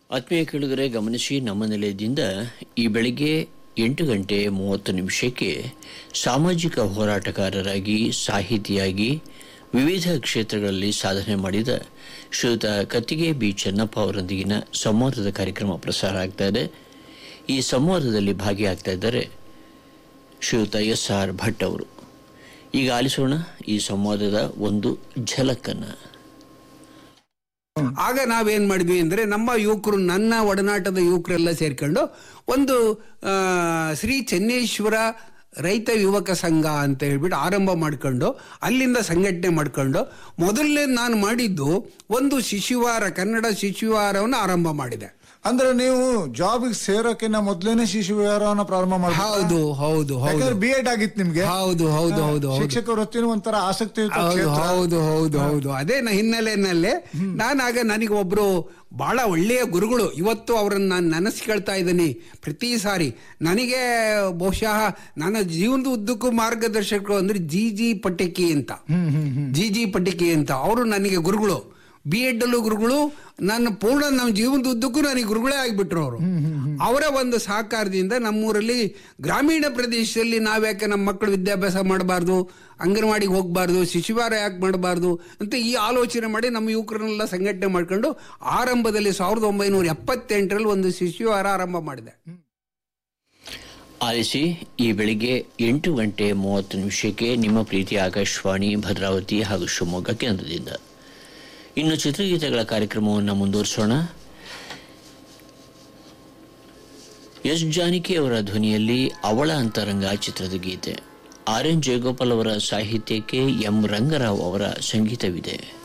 ಆತ್ಮೀಯ ಕೇಳಿದರೆ ಗಮನಿಸಿ ನಮ್ಮ ನಿಲಯದಿಂದ ಈ ಬೆಳಿಗ್ಗೆ ಎಂಟು ಗಂಟೆ ಮೂವತ್ತು ನಿಮಿಷಕ್ಕೆ ಸಾಮಾಜಿಕ ಹೋರಾಟಗಾರರಾಗಿ ಸಾಹಿತಿಯಾಗಿ ವಿವಿಧ ಕ್ಷೇತ್ರಗಳಲ್ಲಿ ಸಾಧನೆ ಮಾಡಿದ ಶ್ರೀಯುತ ಕತ್ತಿಗೆ ಬಿ ಚೆನ್ನಪ್ಪ ಅವರೊಂದಿಗಿನ ಸಂವಾದದ ಕಾರ್ಯಕ್ರಮ ಪ್ರಸಾರ ಆಗ್ತಾ ಇದೆ ಈ ಸಂವಾದದಲ್ಲಿ ಭಾಗಿಯಾಗ್ತಾ ಇದ್ದಾರೆ ಶ್ರೀಯುತ ಎಸ್ ಆರ್ ಭಟ್ ಅವರು ಈಗ ಆಲಿಸೋಣ ಈ ಸಂವಾದದ ಒಂದು ಝಲಕನ್ನು ಆಗ ನಾವೇನ್ ಮಾಡಿದ್ವಿ ಅಂದ್ರೆ ನಮ್ಮ ಯುವಕರು ನನ್ನ ಒಡನಾಟದ ಯುವಕರೆಲ್ಲ ಸೇರ್ಕೊಂಡು ಒಂದು ಆ, ಶ್ರೀ ಚೆನ್ನೇಶ್ವರ ರೈತ ಯುವಕ ಸಂಘ ಅಂತ ಹೇಳ್ಬಿಟ್ಟು ಆರಂಭ ಮಾಡ್ಕೊಂಡು ಅಲ್ಲಿಂದ ಸಂಘಟನೆ ಮಾಡ್ಕೊಂಡು ಮೊದಲನೇ ನಾನು ಮಾಡಿದ್ದು ಒಂದು ಶಿಶುವಾರ ಕನ್ನಡ ಶಿಶುವಾರವನ್ನು ಆರಂಭ ಮಾಡಿದೆ ಅಂದ್ರೆ ನೀವು ಜಾಬಿಗೆ ಸೇರೋಕಿನ್ನ ಮೊದ್ಲೇನೆ ಶಿಶು ವಿಹಾರವನ್ನ ಪ್ರಾರಂಭ ಮಾಡಿ ಹೌದು ಹೌದು ಹೌದು ಬಿ ಎಡ್ ಆಗಿತ್ತು ನಿಮ್ಗೆ ಹೌದು ಹೌದು ಹೌದು ಹೌದು ಶಿಕ್ಷಕ ವೃತ್ತಿನೂ ಒಂಥರ ಆಸಕ್ತಿಯುತ ಹೌದು ಕ್ಷೇತ್ರ. ಹೌದು ಹೌದು ಹೌದು ಅದೇ ನ- ಹಿನ್ನೆಲೆಯಲ್ಲಿ ನಾನಾಗ ನನಗೆ ಒಬ್ರು ಬಹಳ ಒಳ್ಳೆಯ ಗುರುಗಳು ಇವತ್ತು ಅವರನ್ನು ನಾನು ನೆನೆಸ್ಕೊಳ್ತಾ ಇದ್ದೀನಿ ಪ್ರತಿ ಸಾರಿ ನನಗೆ ಬಹುಶಃ ನನ್ನ ಜೀವನದ ಉದ್ದಕ್ಕೂ ಮಾರ್ಗದರ್ಶಕರು ಅಂದ್ರೆ ಜಿ ಜಿ ಪಟೇಕಿ ಅಂತ ಜಿ ಜಿ ಪಟೇಕಿ ಅಂತ ಅವರು ನನಗೆ ಗುರುಗಳು ಬಿ ಎಡ್ ಅಲ್ಲೂ ಗುರುಗಳು ನನ್ನ ಪೂರ್ಣ ನಮ್ಮ ಜೀವನದ ಉದ್ದಕ್ಕೂ ನನಗೆ ಗುರುಗಳೇ ಆಗಿಬಿಟ್ರು ಅವರು ಅವರ ಒಂದು ಸಹಕಾರದಿಂದ ನಮ್ಮೂರಲ್ಲಿ ಗ್ರಾಮೀಣ ಪ್ರದೇಶದಲ್ಲಿ ನಾವ್ಯಾಕೆ ನಮ್ಮ ಮಕ್ಕಳು ವಿದ್ಯಾಭ್ಯಾಸ ಮಾಡಬಾರ್ದು ಅಂಗನವಾಡಿಗೆ ಹೋಗಬಾರ್ದು ಶಿಶುವಾರ ಯಾಕೆ ಮಾಡಬಾರ್ದು ಅಂತ ಈ ಆಲೋಚನೆ ಮಾಡಿ ನಮ್ಮ ಯುವಕರನ್ನೆಲ್ಲ ಸಂಘಟನೆ ಮಾಡ್ಕೊಂಡು ಆರಂಭದಲ್ಲಿ ಸಾವಿರದ ಒಂಬೈನೂರ ಎಪ್ಪತ್ತೆಂಟರಲ್ಲಿ ಒಂದು ಶಿಶುವಾರ ಆರಂಭ ಮಾಡಿದೆ ಆಲಿಸಿ ಈ ಬೆಳಿಗ್ಗೆ ಎಂಟು ಗಂಟೆ ಮೂವತ್ತು ನಿಮಿಷಕ್ಕೆ ನಿಮ್ಮ ಪ್ರೀತಿ ಆಕಾಶವಾಣಿ ಭದ್ರಾವತಿ ಹಾಗೂ ಶಿವಮೊಗ್ಗ ಕೇಂದ್ರದಿಂದ ಇನ್ನು ಚಿತ್ರಗೀತೆಗಳ ಕಾರ್ಯಕ್ರಮವನ್ನು ಮುಂದುವರಿಸೋಣ ಎಸ್ ಜಾನಕಿ ಅವರ ಧ್ವನಿಯಲ್ಲಿ ಅವಳ ಅಂತರಂಗ ಚಿತ್ರದ ಗೀತೆ ಆರ್ ಎನ್ ಜಯಗೋಪಾಲ್ ಅವರ ಸಾಹಿತ್ಯಕ್ಕೆ ಎಂ ರಂಗರಾವ್ ಅವರ ಸಂಗೀತವಿದೆ